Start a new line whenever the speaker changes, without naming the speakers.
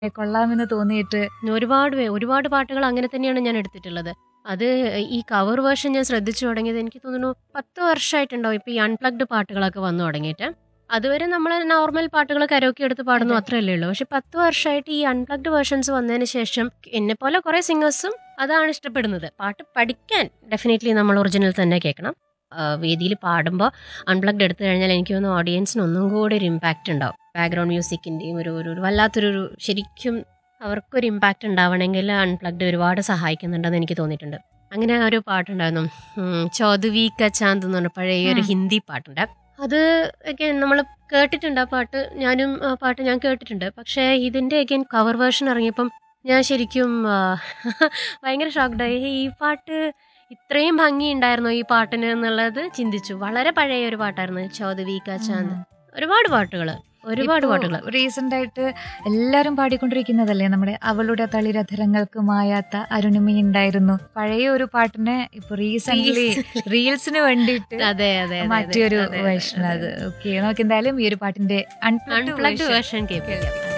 കൊള്ളാമെന്ന് തോന്നിയിട്ട്
ഒരുപാട് പേ- ഒരുപാട് പാട്ടുകൾ അങ്ങനെ തന്നെയാണ് ഞാൻ എടുത്തിട്ടുള്ളത് അത് ഈ കവർ വേർഷൻ ഞാൻ ശ്രദ്ധിച്ചു തുടങ്ങിയത് എനിക്ക് തോന്നുന്നു പത്ത് വർഷമായിട്ടുണ്ടാവും ഇപ്പൊ ഈ അൺപ്ലഗ്ഡ് പാട്ടുകളൊക്കെ വന്നു തുടങ്ങിയിട്ട് അതുവരെ നമ്മൾ നോർമൽ പാട്ടുകൾ കരോക്കി എടുത്ത് പാടുന്നു
അതെ.
അത്രയല്ലേ ഉള്ളൂ പക്ഷെ പത്ത് വർഷമായിട്ട് ഈ അൺപ്ലഗ്ഡ് വേർഷൻസ് വന്നതിന് ശേഷം എന്നെ പോലെ കുറെ സിംഗേഴ്സും അതാണ് ഇഷ്ടപ്പെടുന്നത് പാട്ട് പഠിക്കാൻ ഡെഫിനറ്റ്ലി നമ്മൾ ഒറിജിനൽ തന്നെ കേൾക്കണം വേദിയിൽ പാടുമ്പോൾ അൺപ്ലഗ്ഡ് എടുത്തു കഴിഞ്ഞാൽ എനിക്ക് തോന്നുന്നു ഓഡിയൻസിന് ഒന്നും കൂടി ഒരു ഇമ്പാക്റ്റ് ഉണ്ടാവും ബാക്ക്ഗ്രൗണ്ട് മ്യൂസിക്കിൻ്റെയും ഒരു ഒരു ഒരു വല്ലാത്തൊരു ഒരു ശരിക്കും അവർക്കൊരു ഇമ്പാക്റ്റ് ഉണ്ടാവണമെങ്കിൽ അൺപ്ലഗ്ഡ് ഒരുപാട് സഹായിക്കുന്നുണ്ടെന്ന് എനിക്ക് തോന്നിയിട്ടുണ്ട് അങ്ങനെ ഒരു പാട്ടുണ്ടായിരുന്നു ഉം, ചൗധവി ക ചാന്ത് എന്ന് പറഞ്ഞ പഴയ ഒരു
ഉം.
ഹിന്ദി പാട്ടുണ്ട് അത് ഒക്കെ നമ്മൾ കേട്ടിട്ടുണ്ട് ആ പാട്ട് ഞാനും ആ പാട്ട് ഞാൻ കേട്ടിട്ടുണ്ട് പക്ഷേ ഇതിൻ്റെ അഗൈൻ കവർ വേർഷൻ ഇറങ്ങിയപ്പം ഞാൻ ശരിക്കും ആ, ഭയങ്കര ഷോക്ക്ഡായി ഈ പാട്ട് ഇത്രയും ഭംഗി ഉണ്ടായിരുന്നോ ഈ പാട്ടിന് എന്നുള്ളത് ചിന്തിച്ചു വളരെ പഴയ ഒരു പാട്ടായിരുന്നു ചൗധവി ക ചാന്ത് ഒരുപാട് പാട്ടുകൾ ഒരുപാട് പാട്ടുകൾ
റീസെന്റ് ആയിട്ട് എല്ലാരും പാടിക്കൊണ്ടിരിക്കുന്നതല്ലേ നമ്മുടെ അവളുടെ തളിരധരങ്ങൾക്ക് മായാത്ത അരുണിമ ഉണ്ടായിരുന്നു പഴയ ഒരു പാട്ടിനെ ഇപ്പൊ റീസെന്റ് റീൽസിന് വേണ്ടിയിട്ട്
അതെ അതെ അതെ,
മറ്റൊരു
അതെ, അതെ,
വേർഷൻ
അതെ,
അത്
അതെ.
ഓക്കെ നമുക്ക് എന്തായാലും ഈ ഒരു പാട്ടിന്റെ
അൺപ്ലഗ്ഡ്
അൺപ്ലഗ്ഡ്
വേർഷൻ കേൾപ്പിക്കാം